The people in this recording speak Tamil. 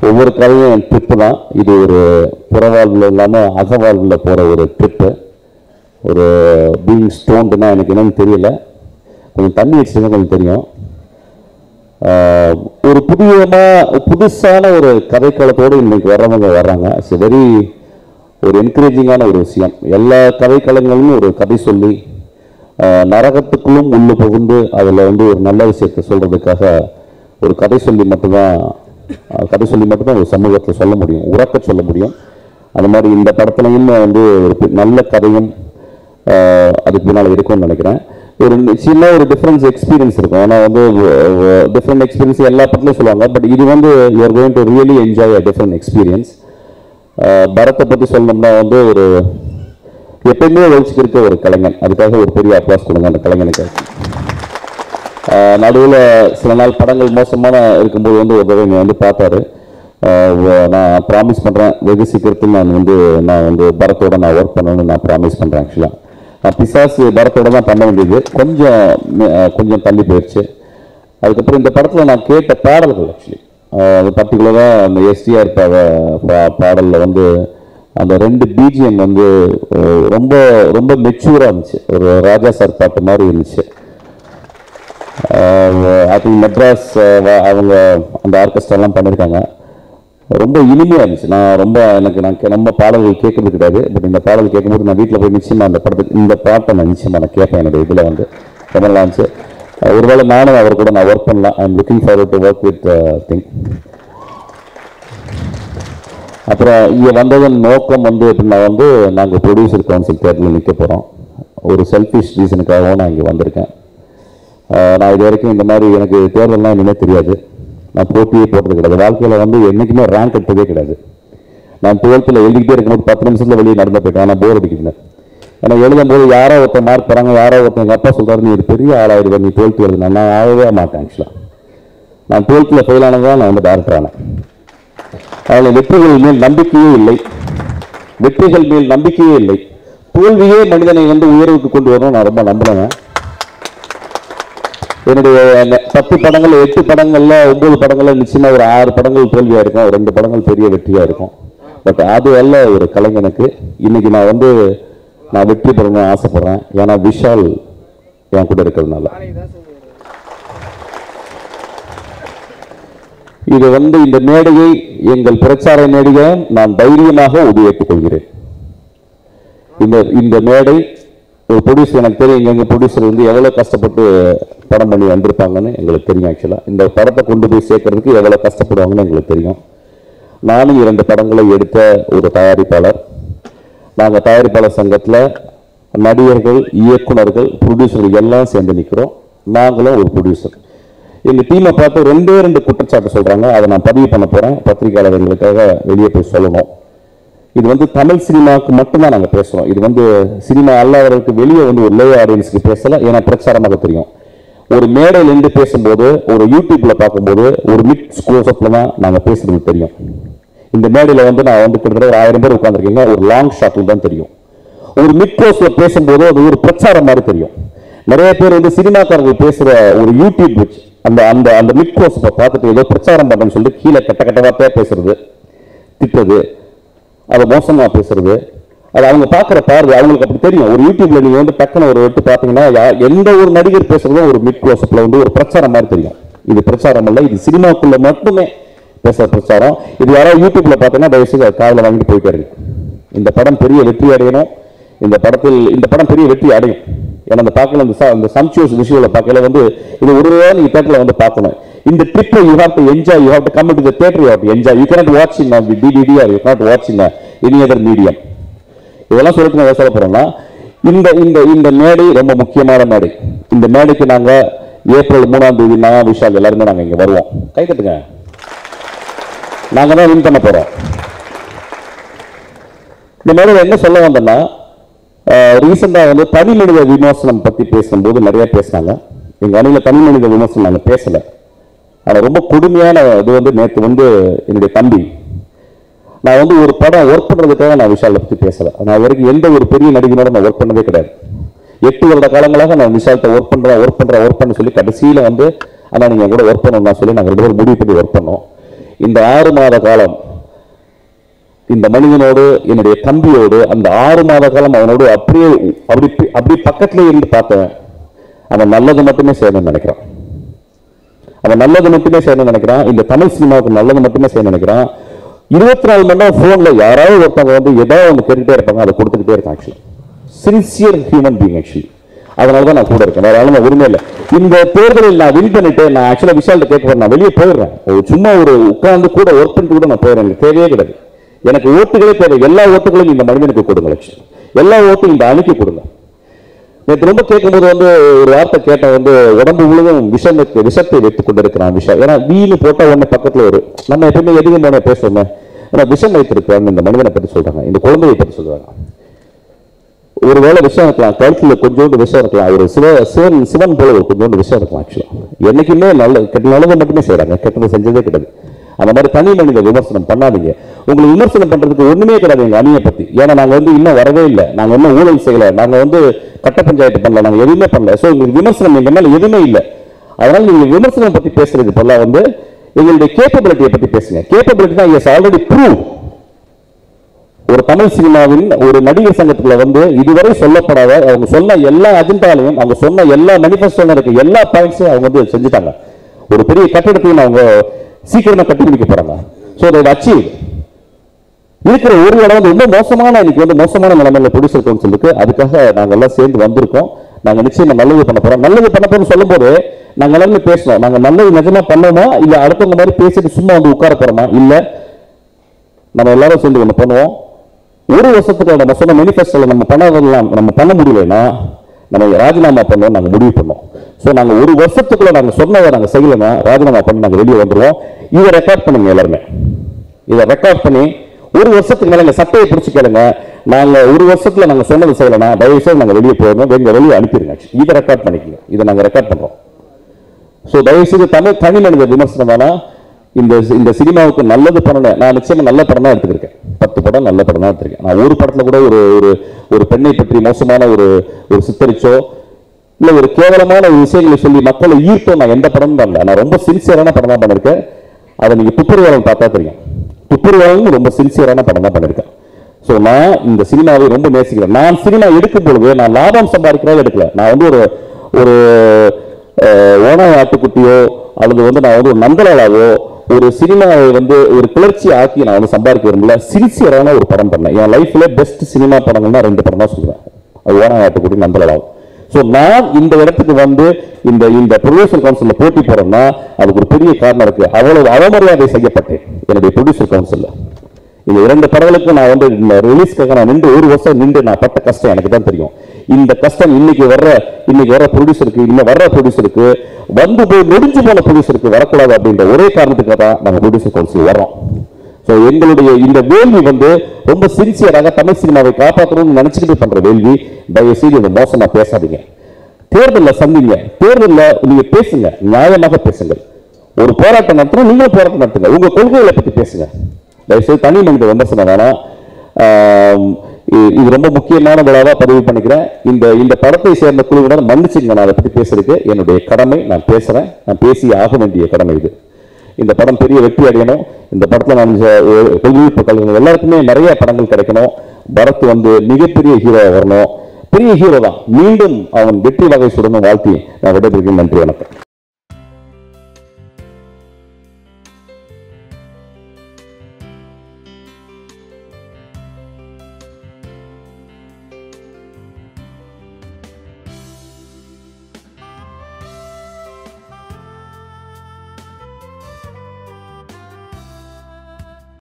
ஒவ்வொரு கதையும் ட்ரிப்பு தான் இது ஒரு புறவாழ்வில் இல்லாமல் அகவாழ்வில் போகிற ஒரு ட்ரிப்பு ஒரு பீயிங் ஸ்டோன்டுனா எனக்கு என்னன்னு தெரியல கொஞ்சம் தண்ணி வச்சுருந்தா கொஞ்சம் தெரியும் ஆஹ் ஒரு புதியமாக புதுசான ஒரு கதைக்களத்தோடு இன்னைக்கு வர்றவங்க வர்றாங்க இட்ஸ் வெரி ஒரு என்கரேஜிங்கான ஒரு விஷயம் எல்லா கதைக்களங்களும் ஒரு கதை சொல்லி ஆஹ் நரகத்துக்குள்ளும் உள்ளே புகுந்து அதில் வந்து ஒரு நல்ல விஷயத்தை சொல்கிறதுக்காக ஒரு கதை சொல்லி மட்டும்தான் ஆஹ் கதை சொல்லி மட்டும்தான் ஒரு சமூகத்தை சொல்ல முடியும் உறக்க சொல்ல முடியும் அந்த மாதிரி இந்த படத்துலையும் வந்து ஒரு பி- நல்ல கதையும் ஆஹ் அதுக்கு பின்னால் இருக்கும்னு நினைக்கிறேன் ஒரு சின்ன ஒரு டிஃப்ரென்ஸ் எக்ஸ்பீரியன்ஸ் இருக்கும் ஏன்னா வந்து டிஃப்ரெண்ட் எக்ஸ்பீரியன்ஸ் எல்லா படத்துலையும் சொல்லுவாங்க பட் இது வந்து you're going to really enjoy a different experience பரத்தை பற்றி சொல்லணும்னா வந்து ஒரு எப்பயுமே வச்சுக்கிருக்க ஒரு கலைஞன் அதுக்காக ஒரு பெரிய அப்ளாஸ் கொடுங்க அந்த கலைஞனுக்கு நடுவில் சில நாள் படங்கள் மோசமான இருக்கும்போது வந்து ஒரு தடவை என்னை வந்து பார்த்தாரு ஆஹ் வ- நான் ப்ராமிஸ் பண்ணுறேன் வெகு சீக்கிரத்தில் நான் வந்து நான் வந்து பரத்தோட நான் ஒர்க் பண்ணணும்னு நான் ப்ராமிஸ் பண்ணுறேன் ஆக்சுவலாக நான் பிசாசு பரத்தோட தான் பண்ண வேண்டியது கொஞ்சம் ம- ஆஹ் கொஞ்சம் தள்ளி போயிடுச்சு அதுக்கப்புறம் இந்த படத்தில் நான் கேட்ட பாடல்கள் ஆக்சுவலி அது பர்டிகுலராக அந்த எஸ்டிஆர் பா பாடலில் வந்து அந்த ரெண்டு பிஜிஎம் வந்து ஆஹ் ரொம்ப ரொம்ப மெச்சூராக இருந்துச்சு ஒரு ராஜா சார் பாட்டு மாதிரி இருந்துச்சு ஐ திங்க் மெட்ராஸ் அஹ், வ- அவங்க அந்த ஆர்கெஸ்ட்ராலாம் பண்ணியிருக்காங்க ரொம்ப இனிமையாக இருந்துச்சு நான் ரொம்ப எனக்கு நான் கே- நம்ம பாடல்கள் கேட்கறது கிடையாது பட் இந்த பாடல் கேட்கும்போது நான் வீட்டில் போய் நிச்சயமாக அந்த படத்துக்கு இந்த பாட்டை நான் நிச்சயமாக நான் கேட்பேன் என்னுடைய இதில் வந்து ரொம்ப நல்லா இருந்துச்சு அஹ், ஒருவேளை நானும் அவர் கூட நான் ஒர்க் பண்ணலாம் I am looking forward to work with thing அப்புறம் இங்கே வந்ததன் நோக்கம் வந்து எப்படின்னா வந்து நாங்கள் ப்ரொடியூசர் கவுன்சில் தேர்தலில் நிற்க போகிறோம் ஒரு செல்ஃபிஷ் ரீசனுக்காகவும் நான் இங்கே வந்திருக்கேன் ஆஹ் நான் இது வரைக்கும் இந்த மாதிரி எனக்கு தேர்தல்லாம் இனிமேல் தெரியாது நான் போட்டியே போட்டது கிடையாது வாழ்க்கையில் வந்து என்றைக்குமே ரேங்க் எடுத்ததே கிடையாது நான் டுவெல்த்தில் எழுதிக்கிட்டே இருக்கும்போது பத்து நிமிஷத்தில் வெளியே நடந்து போயிட்டேன் ஆனால் போர் அடிக்கிறேன் ஏன்னா எழுதும்போது யாரோ ஒருத்தன் மார்க் தராங்க யாரோ ஒருத்தன் எங்கள் அப்பா சொல்கிறாரு நீ ஒரு பெரிய ஆளாயிருவ நீ டுவெல்த் எழுதுனா நான் ஆகவே மாட்டேன் ஆக்சுவலாக நான் டுவெல்த்தில் ஃபெயில் ஆனதான் நான் வந்து டேரக்டர் ஆனேன் அதில் வெற்றிகள் மேல் நம்பிக்கையே இல்லை வெற்றிகள் மேல் நம்பிக்கையே இல்லை தோல்வியே மனிதனை வந்து உயர்வுக்கு கொண்டு வரும் நான் ரொம்ப நம்புறேன் என்னுடைய அந்த பத்து படங்கள் எட்டு படங்கள்ல ஒன்பது படங்கள்ல நிச்சயமா ஒரு ஆறு படங்கள் தோல்வியா இருக்கும் ஒரு ரெண்டு படங்கள் பெரிய வெற்றியா இருக்கும் பட் அது அல்ல ஒரு கலைஞனுக்கு இன்னைக்கு நான் வந்து நான் வெற்றி பெறணும்னு ஆசைப்படுறேன் ஏன்னா விஷால் என் கூட இருக்கிறதுனால இது வந்து இந்த மேடையை எங்கள் பிரச்சார மேடையை நான் தைரியமாக உபயோகித்துக் கொள்கிறேன் இந்த இந்த மேடை ஒரு ப்ரொடியூசர் எனக்கு தெரியும் எங்கள் ப்ரொடியூசர் வந்து எவ்வளோ கஷ்டப்பட்டு படம் பண்ணி வந்திருப்பாங்கன்னு எங்களுக்கு தெரியும் ஆக்சுவலாக இந்த படத்தை கொண்டு போய் சேர்க்கறதுக்கு எவ்வளோ கஷ்டப்படுவாங்கன்னு எங்களுக்கு தெரியும் நானும் இரண்டு படங்களை எடுத்த ஒரு தயாரிப்பாளர் நாங்கள் தயாரிப்பாளர் சங்கத்தில் நடிகர்கள் இயக்குனர்கள் ப்ரொடியூசர்கள் எல்லாம் சேர்ந்து நிற்கிறோம் நாங்களும் ஒரு ப்ரொடியூசர் எங்கள் டீமை பார்த்து ரெண்டே ரெண்டு குற்றச்சாட்டு சொல்கிறாங்க அதை நான் பதிவு பண்ண போகிறேன் பத்திரிகையாளர்களுக்காக வெளியே போய் சொல்லணும் இது வந்து தமிழ் சினிமாவுக்கு மட்டும்தான் நாங்கள் பேசுகிறோம் இது வந்து சினிமா அல்லாதவர்களுக்கு வெளியே வந்து ஒரு லே ஆடியன்ஸ்க்கு பேசல ஏன்னா பிரச்சாரமாக தெரியும் ஒரு மேடையில் நின்று பேசும்போது ஒரு யூடியூப்ல பார்க்கும்போது ஒரு மிட் க்ளோஸ்அப்ல தான் நாங்கள் பேசுறது தெரியும் இந்த மேடையில் வந்து நான் வந்து கிட்டத்தட்ட ஒரு ஆயிரம் பேர் உட்காந்துருக்கீங்க ஒரு லாங் ஷாட்டில் தான் தெரியும் ஒரு மிட் க்ளோஸ்ல பேசும்போது அது ஒரு பிரச்சாரம் மாதிரி தெரியும் நிறைய பேர் வந்து சினிமாக்காரர்கள் பேசுற ஒரு யூடியூப் வச்சு அந்த அந்த அந்த மிட் க்ளோஸ் பார்த்துட்டு ஏதோ பிரச்சாரம் பண்றேன்னு சொல்லிட்டு கீழே கெட்ட கெட்ட வார்த்தையா பேசுறது திட்டுறது அதை மோசமா பேசுறது அது அவங்க பார்க்குற பார்வை அவங்களுக்கு அப்படி தெரியும் ஒரு யூடியூப்ல நீங்க வந்து டக்குன்னு ஒரு வெட்டு பார்த்தீங்கன்னா யா- எந்த ஒரு நடிகர் பேசுறதும் ஒரு மிட் க்ளோஸ்அப்ல வந்து ஒரு பிரச்சாரம் மாதிரி தெரியும் இது பிரச்சாரம் இல்ல இது சினிமாக்குள்ள மட்டுமே பேசுற பிரச்சாரம் இது யாராவது யூடியூப்ல பார்த்தீங்கன்னா தயவு செய்து அதை காதுல வாங்கிட்டு போயிட்டாரு இந்த படம் பெரிய வெற்றி அடையணும் இந்த படத்தில் இந்த படம் பெரிய வெற்றி அடையும் ஏன்னா அந்த பார்க்கல அந்த ச- அந்த சம்சியஸ் விஷுவலை பார்க்கல வந்து இது ஒரு தடவை நீங்க தேட்டர்ல வந்து பார்க்கணும் இந்த ட்ரிப்பை you have to enjoy you have to come to the theatre you have to enjoy you cannot watch in the DVD or you not watch in any other medium இதெல்லாம் சொல்லிட்டு நான் சொல்ல போறேன்னா இந்த இந்த இந்த மேடை ரொம்ப முக்கியமான மேடை இந்த மேடைக்கு நாங்க ஏப்ரல் மூணாம் தேதி நான் விஷால் எல்லாருமே நாங்க இங்க வருவோம் கை தட்டுங்க நாங்க தான் வின் பண்ண போறோம் இந்த மேடையில் என்ன சொல்ல வந்தேன்னா ரீசெண்டாக வந்து தனி மனித விமர்சனம் பற்றி பேசும்போது நிறைய பேசினாங்க எங்கள் அணியில் தனி மனித விமர்சனம் நாங்கள் பேசலை ஆனால் ரொம்ப கொடுமையான இது வந்து நேற்று வந்து என்னுடைய தம்பி நான் வந்து ஒரு படம் ஒர்க் பண்ணுறதுக்காக நான் விஷாலை பற்றி பேசலை நான் இது வரைக்கும் எந்த ஒரு பெரிய நடிகனோட நான் ஒர்க் பண்ணதே கிடையாது எட்டு வருட காலங்களாக நான் விஷால்கிட்ட ஒர்க் பண்ணுறேன் ஒர்க் பண்ணுறேன் ஒர்க் பண்ண சொல்லி கடைசியில் வந்து ஆனால் நீங்கள் கூட ஒர்க் பண்ணணும் சொல்லி நாங்கள் ரெண்டு பேரும் முடிவு பண்ணி ஒர்க் பண்ணோம் இந்த ஆறு மாத காலம் இந்த மனிதனோடு என்னுடைய தம்பியோடு அந்த ஆறு மாத காலம் அவனோடு அப்படியே அப்படி அப்படி பக்கத்திலே இருந்து பார்த்தவன் அவன் நல்லது மட்டுமே செய்யணும்னு நினைக்கிறான் அவன் நல்லது மட்டுமே செய்யணும்னு நினைக்கிறான் இந்த தமிழ் சினிமாவுக்கு நல்லது மட்டுமே செய்யணும்னு நினைக்கிறான் இருபத்தி நாலு மணி நேரம் ஃபோன்ல யாராவது ஒருத்தவங்க வந்து ஏதாவது ஒன்று கேட்டுட்டே இருப்பாங்க அதை கொடுத்துக்கிட்டே இருக்கான் actually sincere human being actually அதனால தான் நான் கூட இருக்கேன் வேற ஆளுங்க உரிமை இல்லை இந்த தேர்தலில் நான் வின் பண்ணிட்டு நான் ஆக்சுவலாக விஷால்ட்ட கேட்க போறேன் நான் வெளியே போயிடுறேன் ஒரு சும்மா ஒரு உட்கார்ந்து கூட ஒர்க் பண்ணிட்டு கூட நான் போயிடுறேன் எனக்கு தேவையே கிடையாது எனக்கு ஓட்டுகளே தேவை எல்லா ஓட்டுகளையும் இந்த மனிதனுக்கு கொடுங்க லட்சுமி எல்லா ஓட்டும் இந்த அணிக்கு கொடுங்க நேற்று ரொம்ப கேட்கும்போது வந்து ஒரு வார்த்தை கேட்டேன் வந்து உடம்பு முழுதும் விஷமத்தை விஷத்தை வைத்துக் கொண்டிருக்கிறான் விஷம் ஏன்னா வீணு போட்டா ஒண்ணு பக்கத்துல ஒரு நம்ம எப்பயுமே எதுவும் தானே பேசுவோமே ஏன்னா விஷம் வைத்திருக்கிறாங்க இந்த மனிதனை பற்றி சொல்றாங்க இந்த குழந்தையை பற்றி சொல்றாங்க ஒருவேளை விஷயம் இருக்கலாம் கழுத்துல கொஞ்சோண்டு விஷயம் இருக்கலாம் ஒரு சிவ சிவன் சிவன் போல ஒரு கொஞ்சோண்டு விஷயம் இருக்கலாம் ஆக்சுவலா என்னைக்குமே நல்ல கெட்ட நல்லதை மட்டுமே செய்றாங்க கெட்டதை செஞ்சதே கிடையாது அந்த மாதிரி தனி மனித விமர்சனம் பண்ணாதீங்க உங்களுக்கு விமர்சனம் பண்றதுக்கு ஒண்ணுமே கிடையாது எங்க அணியை பத்தி ஏன்னா நாங்க வந்து இன்னும் வரவே இல்லை நாங்க இன்னும் ஊழல் செய்யல நாங்க வந்து கட்ட பஞ்சாயத்து பண்ணல நாங்க எதுவுமே பண்ணல சோ உங்களுக்கு விமர்சனம் எங்க மேல எதுவுமே இல்லை அதனால நீங்க விமர்சனம் பத்தி பேசுறது போல வந்து எங்களுடைய கேப்பபிலிட்டியை பத்தி பேசுங்க கேப்பபிலிட்டி தான் எஸ் ஆல்ரெடி ப்ரூவ் ஒரு தமிழ் சினிமாவின் ஒரு நடிகர் சங்கத்துல வந்து இதுவரை சொல்லப்படாத அவங்க சொன்ன எல்லா அஜெண்டாலையும் அவங்க சொன்ன எல்லா மேனிஃபெஸ்டோல இருக்க எல்லா பாயிண்ட்ஸையும் அவங்க வந்து செஞ்சுட்டாங்க ஒரு பெரிய கட்டிடத்தையும் அவங்க சீக்கிரமா கட்டி முடிக்க போறாங்க ஸோ அதை அச்சீவ் இருக்கிற ஒரு இடம் வந்து ரொம்ப மோசமான இன்னைக்கு வந்து மோசமான நிலைமையில ப்ரொடியூசர் கவுன்சில் இருக்கு அதுக்காக நாங்க எல்லாம் சேர்ந்து வந்திருக்கோம் நாங்க நிச்சயமா நல்லது பண்ண போறோம் நல்லது பண்ண போறோம்னு சொல்லும்போது நாங்க எல்லாரும் பேசணும் நாங்க நல்லது நிஜமா பண்ணோமா இல்ல அடுத்தவங்க மாதிரி பேசிட்டு சும்மா வந்து உட்கார போறோமா இல்ல நம்ம எல்லாரும் சேர்ந்து ஒண்ணு பண்ணுவோம் ஒரு வருஷத்துக்கு நம்ம சொன்ன மேனிஃபெஸ்டோல நம்ம பண்ணதெல்லாம் நம்ம பண்ண முடியலைன்னா நம்ம ராஜினாமா பண்ணோம் நாங்க முடிவு பண்ணோம் ஸோ நாங்க ஒரு வருஷத்துக்குள்ள நாங்க சொன்னதை நாங்க செய்யலைன்னா ராஜினாமா பண்ணி நாங்க வெளியே வந்துருவோம் இதை ரெக்கார்ட் பண்ணுங்க எல்லாருமே இதை ரெக்கார்ட் பண்ணி ஒரு வருஷத்துக்கு மேல எங்க சட்டையை பிடிச்சு கேளுங்க நாங்க ஒரு வருஷத்துல நாங்க சொன்னது செய்யலைன்னா தயவு செய்து நாங்க வெளியே போயிடணும் எங்க வெளியே அனுப்பிடுங்க இதை ரெக்கார்ட் பண்ணிக்கங்க இதை நாங்க ரெக்கார்ட் பண்றோம் ஸோ தயவு செய்து தமிழ் தனி மனித விமர்சனம் வேணாம் இந்த இந்த சினிமாவுக்கு நல்லது பண்ணணும் நான் நிச்சயமா நல்ல படம் தான் எடுத்துருக்கேன் பத்து படம் நல்ல படம் தான் எடுத்திருக்கேன் நான் ஒரு படத்துல கூட ஒரு ஒரு ஒரு பெண்ணை பற்றி மோசமான ஒரு ஒரு சித்தரிச்சோ இல்ல ஒரு கேவலமான ஒரு விஷயங்களை சொல்லி மக்களை ஈர்த்தோ நான் எந்த படமும் பண்ணல நான் ரொம்ப சின்சியரான படம் தான் பண்ணிருக்கேன் அதை நீங்க துப்புரவாளன் பார்த்தா தெரியும் துப்புரவாளன் ரொம்ப சின்சியரான படம் தான் பண்ணிருக்கேன் ஸோ நான் இந்த சினிமாவை ரொம்ப நேசிக்கிறேன் நான் சினிமா எடுக்கும் பொழுது நான் லாபம் சம்பாதிக்கிறதா எடுக்கல நான் வந்து ஒரு ஒரு அஹ், ஓனாய் ஆட்டுக்குட்டியோ அல்லது வந்து நான் வந்து ஒரு நந்தலாலாவோ ஒரு சினிமாவை வந்து ஒரு கிளர்ச்சி ஆக்கி நான் வந்து சம்பாதிக்க விரும்பல சின்சியரான ஒரு படம் பண்ணேன் என் லைஃப்ல பெஸ்ட் சினிமா படங்கள்னா ரெண்டு படம் தான் சொல்லுவேன் அது ஓனாய் ஆட்டுக்குட்டி நந்தலாலாவும் ஸோ நான் இந்த இடத்துக்கு வந்து இந்த இந்த ப்ரொடியூசர் கவுன்சிலில் போட்டி போறேன்னா அதுக்கு ஒரு பெரிய காரணம் இருக்கு அவ்வளவு அவமரியாதை செய்யப்பட்டேன் என்னுடைய ப்ரொடியூசர் கவுன்சிலில் இந்த இரண்டு படங்களுக்கு நான் வந்து இந்த ரிலீஸ்க்காக நான் நின்று ஒரு வருஷம் நின்று நான் பட்ட கஷ்டம் எனக்கு தான் தெரியும் இந்த கஷ்டம் இன்னைக்கு வர்ற இன்னைக்கு வர்ற ப்ரொடியூசருக்கு இன்னும் வர்ற ப்ரொடியூசருக்கு வந்து போய் முடிஞ்சு போன ப்ரொடியூசருக்கு வரக்கூடாது அப்படின்ற ஒரே காரணத்துக்காக தான் நாங்கள் ப்ரொடியூசர் கவுன்சில் வர்றோம் ஸோ எங்களுடைய இந்த வேள்வி வந்து ரொம்ப சின்சியராக தமிழ் சினிமாவை காப்பாற்றணும்னு நினைச்சுக்கிட்டு பண்ற வேள்வி தயவு செய்து இந்த மோசமா பேசாதீங்க தேர்தலில் சந்திங்க தேர்தலில் நீங்க பேசுங்க நியாயமாக பேசுங்க ஒரு போராட்டம் நடத்தணும் நீங்களும் போராட்டம் நடத்துங்க உங்க கொள்கைகளை பத்தி பேசுங்க தயவுசெய்து தனி மனித விமர்சனம் வேணாம் ஆம், இ- இது ரொம்ப முக்கியமான விழாவா பதிவு பண்ணிக்கிறேன் இந்த இந்த படத்தை சேர்ந்த குழுவினர் மன்னிச்சுங்க நான் அதை பத்தி பேசுறதுக்கு என்னுடைய கடமை நான் பேசுறேன் நான் பேசி ஆக வேண்டிய கடமை இது இந்த படம் பெரிய வெற்றி அடையணும் இந்த படத்துல நான் தொழில்நுட்ப கலைஞர்கள் எல்லாருக்குமே நிறைய படங்கள் கிடைக்கணும் பரத் வந்து மிகப்பெரிய ஹீரோ வரணும் பெரிய ஹீரோ தான் மீண்டும் அவன் வெற்றி வகை சுடணும் வாழ்த்தி நான் விடைபெறுகிறேன் நன்றி வணக்கம்